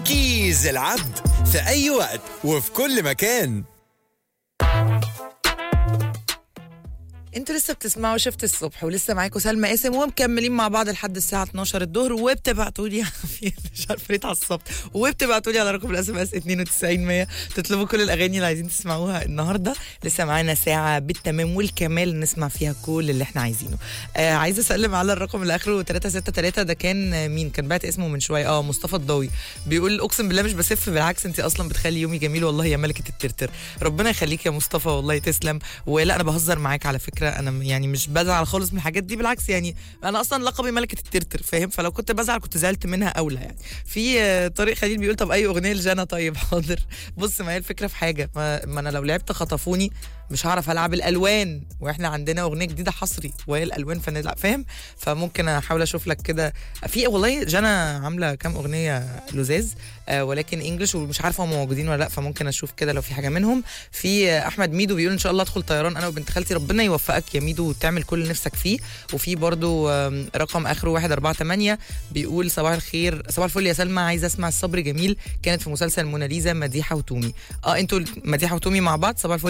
كوكيز العبد في أي وقت وفي كل مكان انتوا لسه بتسمعوا شفت الصبح ولسه معاكم سلمى قاسم ومكملين مع بعض لحد الساعه 12 الظهر وبتبعتوا لي في مش عارفه ليه اتعصبت وبتبعتوا لي على رقم الاس ام اس 92 100 تطلبوا كل الاغاني اللي عايزين تسمعوها النهارده لسه معانا ساعه بالتمام والكمال نسمع فيها كل اللي احنا عايزينه آه عايزه اسلم على الرقم اللي اخره 363 ده كان آه، مين كان بعت اسمه من شويه اه مصطفى الضوي بيقول اقسم بالله مش بسف بالعكس انت اصلا بتخلي يومي جميل والله يا ملكه الترتر ربنا يخليك يا مصطفى والله تسلم ولا انا بهزر معاك على فكره انا م- يعني مش بزعل خالص من الحاجات دي بالعكس يعني انا اصلا لقبي ملكه الترتر فاهم فلو كنت بزعل كنت زعلت منها اولى يعني في آه، طارق خليل بيقول طب اي اغنيه لجانا طيب حاضر بص ما هي الفكره في حاجه ما, ما انا لو لعبت خطفوني مش هعرف العب الالوان واحنا عندنا اغنيه جديده حصري وهي الالوان فنلعب فاهم فممكن احاول اشوف لك كده في والله جانا عامله كام اغنيه لزاز آه ولكن انجلش ومش عارفه هم موجودين ولا لا فممكن اشوف كده لو في حاجه منهم في آه، احمد ميدو بيقول ان شاء الله ادخل طيران انا وبنت خالتي ربنا يوفقك يا ميدو وتعمل كل اللي نفسك فيه وفي برضو آم، رقم اخره 148 بيقول صباح الخير صباح الفل يا سلمى عايزه اسمع الصبر جميل كانت في مسلسل موناليزا مديحه وتومي اه انتوا مديحه وتومي مع بعض صباح الفل